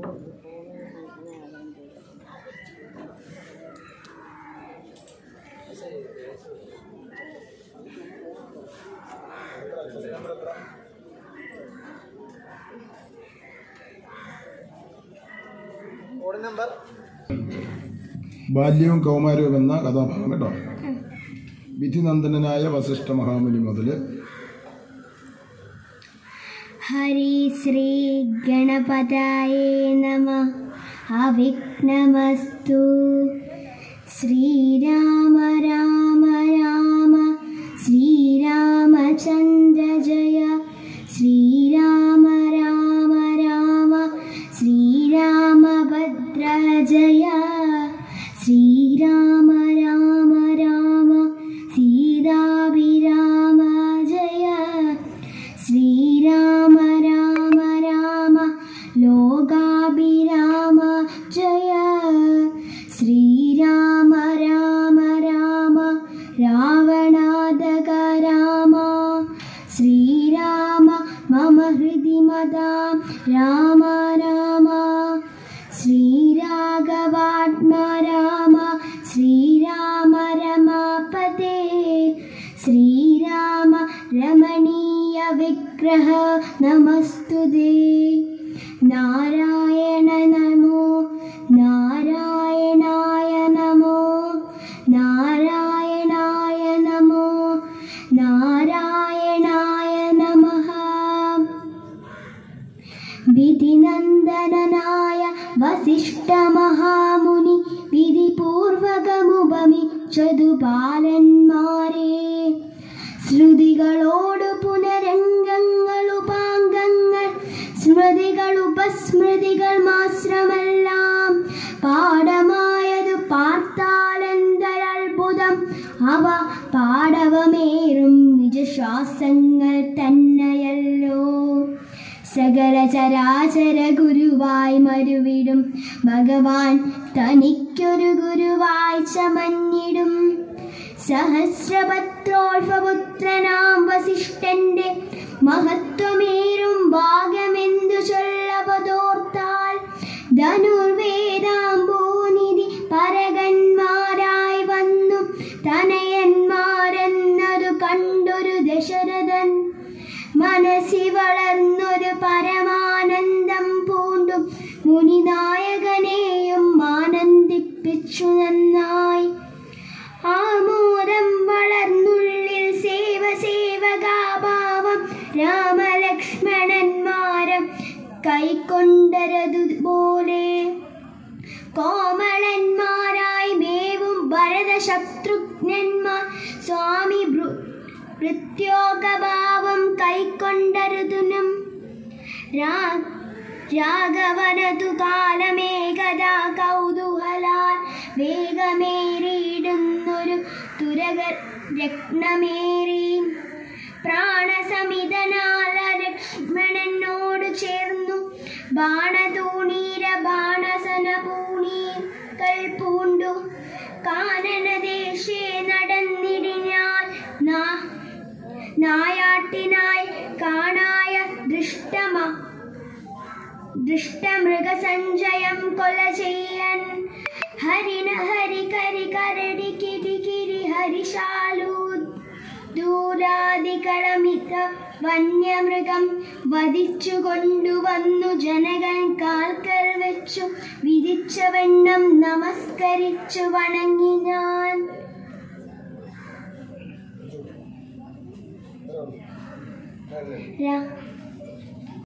code number ബാല്യവും കൗമാരവും എന്ന കഥാഭാഗം കേട്ടോ വിധിനന്ദനായ വസിഷ്ഠ മഹാമുനി മുതൽ ഹരി ശ്രീ ഗണപതായേ നമ അവിഘ്നമസ്തു ശ്രീരാമ രാമ രാമ ശ്രീരാമചന്ദ്ര ജയ ശ്രീരാമ രാമ രാമ ശ്രീരാമഭദ്ര ജയ ശ്രീരാമ രാമ രാമ സീതാഭിരാമ ജയ ശ്രീരാമ രാമ രാമ ലോകാഭിരാമ ജയ ശ്രീരാമ രാമ രാമ രാവണാദക രാമ ശ്രീരാമ മമ ഹൃദി മദാം രാമ രാമ ശ്രീരാഘവാത്മ രാമ ശ്രീരാമ രമാപതേ ശ്രീരാമ രമണീയ വിഗ്രഹ നമസ്തുതേ നാരായണ നമോ നാരായണായ നമോ നാരായണായ നമോ നാരായണായ നമഃ വിധിനന്ദനനായ വസിഷ്ഠമഹാമുനി വിധിപൂർവകമുപമിച്ചതു ബാലന്മാരെ ശ്രുതികളോട് പുനരംഗങ്ങളുപാംഗങ്ങൾ സ്മൃതികൾ ഉപസ്മൃതികൾ മാത്രമെല്ലാം പാഠമായതു പാർത്താലെന്തരത്ഭുതം അവ പാടവമേറും നിജശ്വാസങ്ങൾ തന്നെയല്ലോ സകല ചരാചര ഗുരുവായി മരുവിടും ഭഗവാൻ തനിക്കൊരു ഗുരുവായി ചമഞ്ഞിടും സഹസ്രപത്രോത്ഭപുത്രനാം വസിഷ്ഠന്റെ മഹത്വമേറും ഭാഗമെന്തു ചൊല്ലപതോർത്താൽ ധനുർവേദാംബോനിധി പരകന്മാരായി വന്നു തനയന്മാരെന്നതു കണ്ടൊരു ദശരഥൻ മനസ്സി വളർന്നൊരു പരമാനന്ദം പൂണ്ടും മുനിനായകനെയും ആനന്ദിപ്പിച്ചു നന്നായി ആമോദം വളർന്നുള്ളിൽ സേവ സേവകാഭാവം രാമലക്ഷ്മണന്മാരം കൈക്കൊണ്ടരതുപോലെ കോമളന്മാരായി മേവും ഭരത ശത്രുഘ്നന്മാർ സ്വാമി ഭൃ- ഭൃത്യോകഭാവം കൈക്കൊണ്ടരുതുനും രാ- രാഘവനതു കാലമേകദാ കൗതൂഹലാൽ വേഗമേറിയിടുന്നൊരു തുരക രത്നമേറി പ്രാണസമിതനാല ലക്ഷ്മണനോട് ചേർന്നു ബാണതൂണീര ബാണസന പൂണീകൾ പൂണ്ടു കാനനദേശേ നടന്നിടിഞ്ഞാൽ നാ- നായാട്ടിനായി കാണായ ദൃഷ്ടമ ദൃഷ്ടമൃഗസഞ്ചയം കൊല ചെയ്യാൻ ഹരിന ഹരി കരി കരടി കിരി കിരി ഹരിശാലൂ ദൂരാദികളമിത വന്യമൃഗം വധിച്ചു കൊണ്ടുവന്നു ജനകൻ കാൽക്കൽ വെച്ചു വിധിച്ച വണ്ണം നമസ്കരിച്ചു വണങ്ങി ഞാൻ രാ-